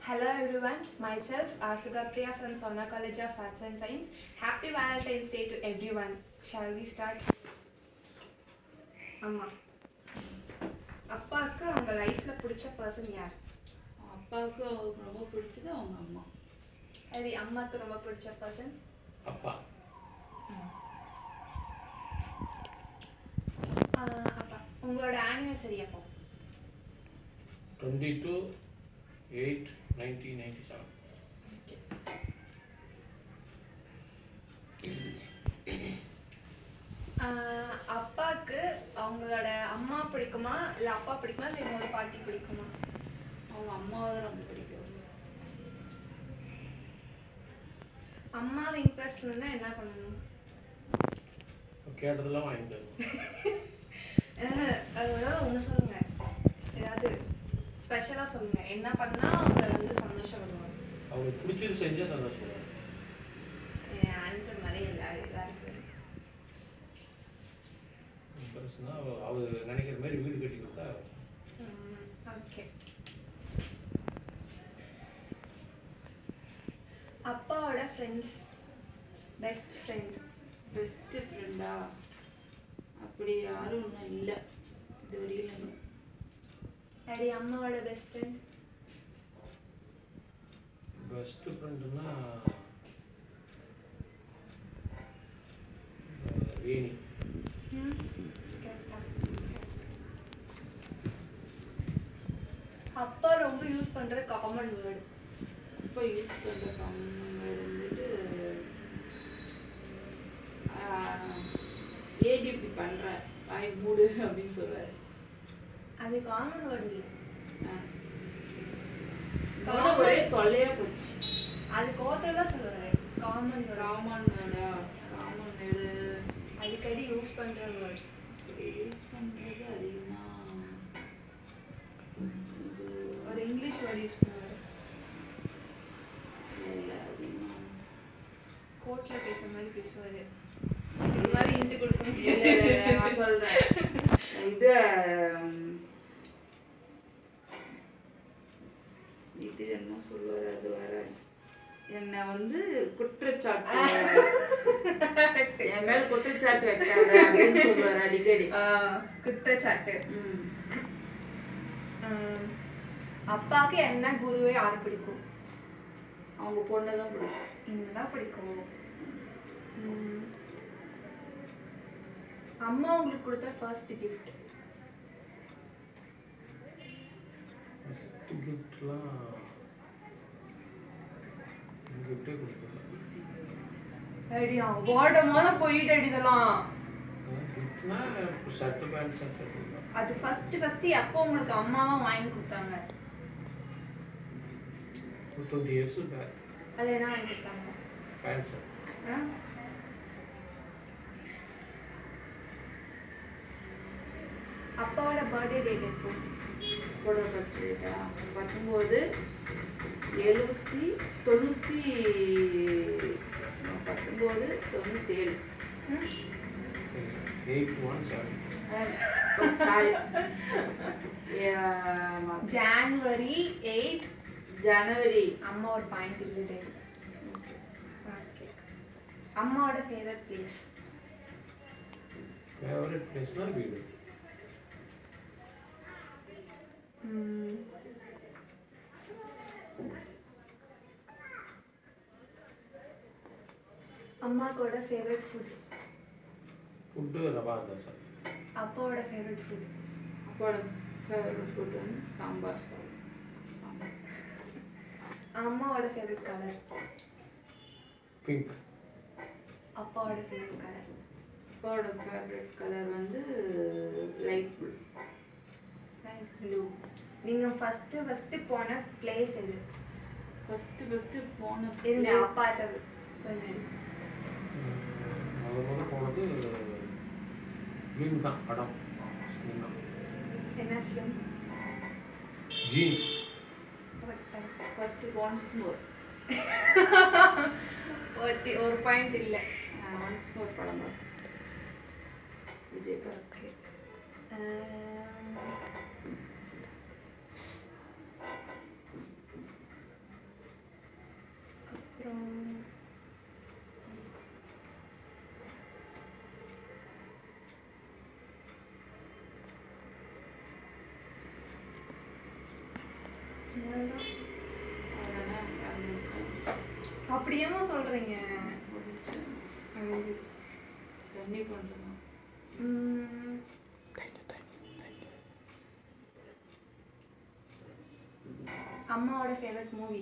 Hello everyone, myself Asuga Priya from Sona College of Arts and Science. Happy Valentine's Day to everyone. Shall we start? அம்மா அப்பாவுக்கு அவங்க லைஃப்ல பிடிச்ச person யார் அப்பாவுக்கு அவருக்கு ரொம்ப பிடிச்சது அவங்க அம்மா சரி அம்மாவுக்கு ரொம்ப பிடிச்ச பர்சன் அப்பா அப்பா உங்களோட ஆனிவர்சரி அப்போ twenty two eight nineteen ninety seven ah அப்பாவுக்கு அவங்களோட அம்மா பிடிக்குமா இல்லை அப்பா பிடிக்குமா இல்லை இன்னொரு பாட்டி பிடிக்குமா அவங்க அம்மாவை தான் ரொம்ப பிடிக்கும் அம்மாவை இம்ப்ரெஸ் பண்ணணும்னா என்ன பண்ணணும் கேட்டதெல்லாம் வாங்கி தரணும் ஆஹ் அதோட ஒன்று சொல்லுங்க ஏதாவது ஸ்பெஷலாக சொல்லுங்க என்ன பண்ணா அவங்க வந்து சந்தோஷப்படுவாங்க அவங்களுக்கு பிடிச்சது செஞ்சால் சந்தோஷப்படுவாங்க என் ஆன்சர் மாதிரி எல்லாரும் எல்லாரும் சொல்லுங்க பெருசுனா அவர் நினைக்கிற மாதிரி வீடு கட்டி கொடுத்தா ஓகே அப்பாவோட ஃப்ரெண்ட்ஸ் பெஸ்ட் ஃப்ரெண்ட் பெஸ்ட்டு ஃப்ரெண்டா அப்படி யாரும் இன்னும் இல்லை இது வரையிலும் இன்னும். டாடி அம்மாவோட பெஸ்ட் ஃப்ரெண்ட் பெஸ்ட்டு ஃப்ரெண்டுன்னா வேணி அப்பா ரொம்ப யூஸ் பண்ற காமன் வேர்டு அப்பா யூஸ் பண்ணுற கம்மல் வந்துட்டு ஆஹ், ஏடி இப்படி பண்ணுற வாய் மூடு அப்படின்னு சொல்லுவார் அது காமன் வேர்டு இல்லை கவனம் ஒரே தொல்லையாக போச்சு அது கோத்துல தான் சொல்லுவாரு காமன் வேர்டு ராமன் வேடா ராமன் வேடு அடிக்கடி யூஸ் பண்ற வேர்டு யூஸ் பண்ணுறது அதிகமாக இது ஒரு இங்கிலீஷ் வேர்டு யூஸ் பண்ணுவாரு இல்லை அதிகமாக கோர்ட்ல பேசுற மாதிரி பேசுவாரு இது மாதிரி இந்து கொடுக்க இல்ல, இல்ல, இல்ல, நான் சொல்றேன் இது ம், இது என்ன சொல்லுவாரு அது வர என்னை வந்து குற்றச்சாட்டு என் மேல் குற்றச்சாட்டு வைக்காத அப்படின்னு சொல்லுவாரு அடிக்கடி குற்றச்சாட்டு ம். உம், அப்பாவுக்கு என்ன குருவே யாரு பிடிக்கும் அவங்க பொண்ணு தான் பிடிக்கும் என்னதான் பிடிக்கும் உம், அம்மா உங்களுக்கு கொடுத்த ஃபர்ஸ்ட் கிஃப்ட் ஃபஸ்ட்டு கிஃப்ட்லாம் கிஃப்டே கொடுக்கல அடியா வாடமான போயிட்டு அடிதலாம் கிஃப்ட்னா ஷர்ட்டு பேண்ட் ஷர்ட் கொடுக்கலாம் அது ஃபர்ஸ்ட் ஃபர்ஸ்ட் எப்போ உங்களுக்கு அம்மாவா வாங்கி கொடுத்தாங்க ஒரு டுவெண்ட்டி இயர்ஸ் பேக் அது என்ன வாங்கி கொடுத்தாங்க பேண்ட் ஷர்ட் ஆ? அப்பாவோட பர்த்டே டேட் எப்போ கூட பச்சுட்டா பத்தொம்போது எழுபத்தி தொண்ணூற்றி பத்தொம்போது தொண்ணூற்றி ஏழு eight one seven sorry January eight ஜனவரி அம்மா ஒரு பாயிண்ட் இல்லை டேட் ஓகே அம்மாவோட ஃபேவரட் பிளேஸ் ஃபேவரட் பிளேஸ்னால் வீடு அம்மாவோட favourite food food rava dosa அப்பாவோட ஃபேவரட் ஃபுட் அப்போட ஃபேவரட் ஃபுட் வந்து சாம்பார் சாதம் சாம்பார் அம்மாவோட ஃபேவரட் கலர் பிங்க் அப்பாவோட ஃபேவரட் கலர் அப்பாவோட ஃபேவரட் கலர் வந்து லைட் ப்ளூ ப்ளூ நீங்கள் ஃபஸ்ட்டு ஃபஸ்ட்டு போன பிளேஸ் எது ஃபஸ்ட்டு ஃபஸ்ட்டு போன இருங்க place- அப்பா தது சொல்லுங்க முத முத போனது ஃபிலிம் தான் படம் film தான் என்ன film Jeans first once more போச்சு ஒரு பாயிண்ட் இல்லை ஒன்ஸ் மோர் படம் பார்த்தேன். விஜய் படம் ஓகே அவ்வளோதான் அவ்வளோதான் முடிச்சு அப்படியேமா சொல்கிறீங்க முடிச்சு அழிஞ்சு தண்ணி பண்ணுறோம் ம், அம்மாவோட ஃபேவரட் மூவி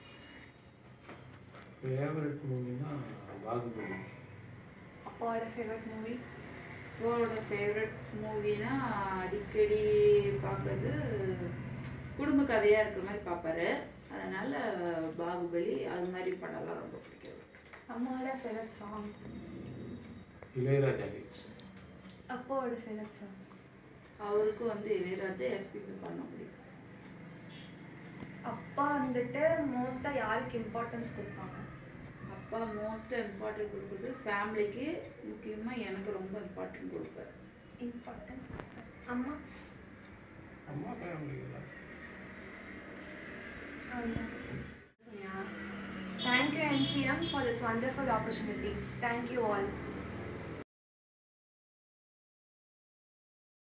ஃபேவரட் மூவினா பாகுபலி அப்பாவோட ஃபேவரட் மூவி அப்பாவோட ஃபேவரட் மூவினா அடிக்கடி பார்க்கறது குடும்ப கதையாக இருக்கிற மாதிரி பார்ப்பாரு அதனால பாகுபலி அது மாதிரி படம்லாம் ரொம்ப பிடிக்கும் அம்மாவோட ஃபேவரட் சாங் இளையராஜா ஹிட்ஸ் அப்பாவோட ஃபேவரட் சாங் அவருக்கு வந்து இளையராஜா எஸ்பிபி பண்ண பிடிக்கும் அப்பா வந்துட்டு மோஸ்ட்டாக யாருக்கு இம்பார்ட்டன்ஸ் கொடுப்பாங்க அப்பா மோஸ்ட்டாக இம்பார்ட்டன்ட் கொடுக்குறது ஃபேமிலிக்கு முக்கியமாக எனக்கு ரொம்ப இம்பார்ட்டன்ட் கொடுப்பாரு இம்பார்ட்டன்ஸ் அம்மா அம்மா ஃபேமிலியில் Thank you, NCM, for this wonderful opportunity. Thank you all.